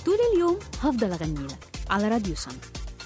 طول اليوم هفضل أغني لك على راديو سما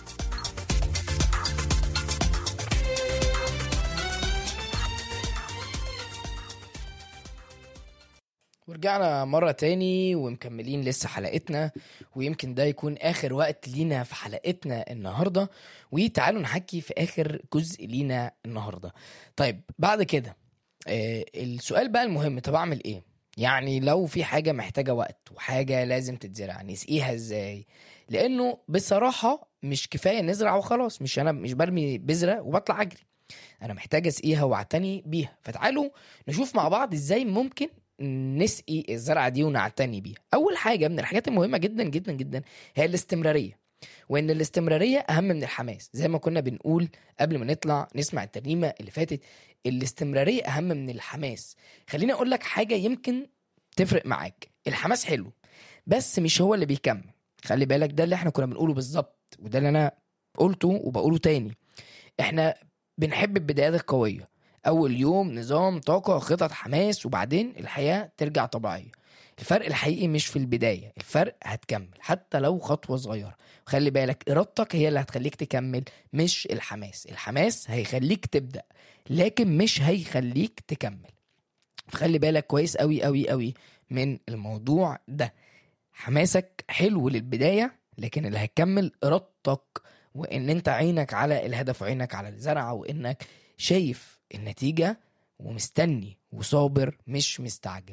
ورجعنا مرة تاني ومكملين لسه حلقتنا ويمكن ده يكون آخر وقت لينا في حلقتنا النهاردة وتعالوا نحكي في آخر جزء لينا النهاردة طيب بعد كده آه السؤال بقى المهم طب أعمل إيه؟ يعني لو في حاجة محتاجة وقت وحاجة لازم تتزرع نسقيها إزاي؟ لأنه بصراحة مش كفاية نزرع وخلاص مش أنا مش برمي بذرة وبطلع أجري أنا محتاج أسقيها وأعتني بيها فتعالوا نشوف مع بعض إزاي ممكن نسقي الزرعه دي ونعتني بيها اول حاجه من الحاجات المهمه جدا جدا جدا هي الاستمراريه وان الاستمراريه اهم من الحماس زي ما كنا بنقول قبل ما نطلع نسمع الترنيمه اللي فاتت الاستمراريه اهم من الحماس خليني اقول لك حاجه يمكن تفرق معاك الحماس حلو بس مش هو اللي بيكمل خلي بالك ده اللي احنا كنا بنقوله بالظبط وده اللي انا قلته وبقوله تاني احنا بنحب البدايات القويه اول يوم نظام طاقه خطط حماس وبعدين الحياه ترجع طبيعيه الفرق الحقيقي مش في البدايه الفرق هتكمل حتى لو خطوه صغيره خلي بالك ارادتك هي اللي هتخليك تكمل مش الحماس الحماس هيخليك تبدا لكن مش هيخليك تكمل فخلي بالك كويس قوي قوي قوي من الموضوع ده حماسك حلو للبدايه لكن اللي هيكمل ارادتك وان انت عينك على الهدف وعينك على الزرعه وانك شايف النتيجة ومستني وصابر مش مستعجل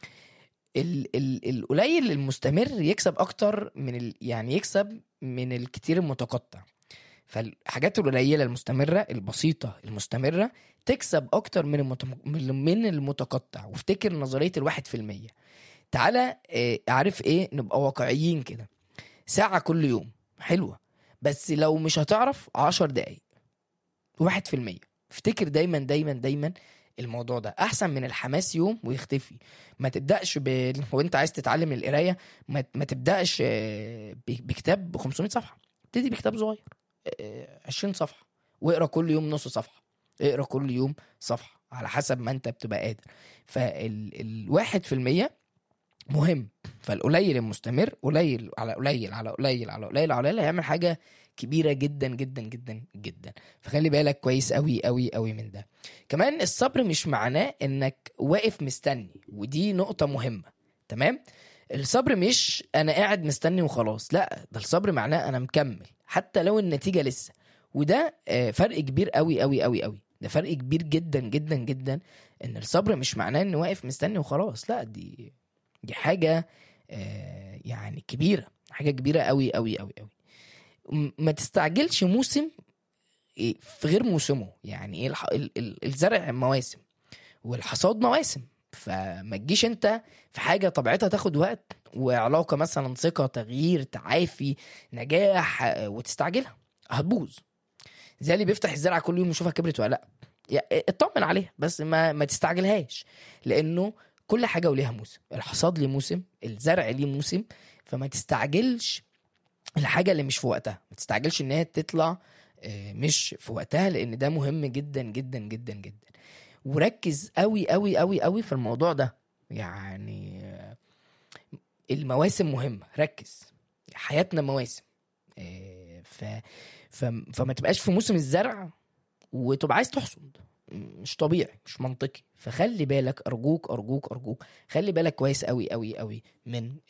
ال ال القليل المستمر يكسب اكتر من ال يعني يكسب من الكتير المتقطع فالحاجات القليلة المستمرة البسيطة المستمرة تكسب أكتر من المتم... من المتقطع وافتكر نظرية الواحد في المية تعالى آه، عارف ايه نبقى واقعيين كده ساعة كل يوم حلوة بس لو مش هتعرف عشر دقايق واحد في المية افتكر دايما دايما دايما الموضوع ده احسن من الحماس يوم ويختفي ما تبداش ب... وانت عايز تتعلم القرايه ما, ما تبداش آه، ب- بكتاب ب 500 صفحه ابتدي بكتاب صغير آه، 20 صفحه واقرا كل يوم نص صفحه اقرا كل يوم صفحه على حسب ما انت بتبقى قادر فالواحد في المية مهم فالقليل المستمر قليل على قليل على قليل على قليل على قليل هيعمل حاجه كبيره جدا جدا جدا جدا فخلي بالك كويس قوي قوي قوي من ده كمان الصبر مش معناه انك واقف مستني ودي نقطه مهمه تمام الصبر مش انا قاعد مستني وخلاص لا ده الصبر معناه انا مكمل حتى لو النتيجه لسه وده آه، فرق كبير قوي قوي قوي قوي ده فرق كبير جدا جدا جدا ان الصبر مش معناه اني واقف مستني وخلاص لا دي دي حاجه آه، يعني كبيره حاجه كبيره قوي قوي قوي قوي م- ما تستعجلش موسم إيه في غير موسمه يعني ايه الح... ال- ال- الزرع مواسم والحصاد مواسم فما تجيش انت في حاجه طبيعتها تاخد وقت وعلاقه مثلا ثقه تغيير تعافي نجاح آه، وتستعجلها هتبوظ زي اللي بيفتح الزرعه كل يوم يشوفها كبرت ولا لا يا- اطمن عليها بس ما ما تستعجلهاش لانه كل حاجه وليها موسم الحصاد ليه موسم الزرع ليه موسم فما تستعجلش الحاجه اللي مش في وقتها ما تستعجلش ان هي تطلع آه، مش في وقتها لان ده مهم جدا جدا جدا جدا وركز قوي قوي قوي قوي في الموضوع ده يعني آه، المواسم مهمه ركز حياتنا مواسم آه، ف ف فما تبقاش في موسم الزرع وتبقى عايز تحصد مش طبيعي مش منطقي فخلي بالك ارجوك ارجوك ارجوك خلي بالك كويس قوي قوي قوي من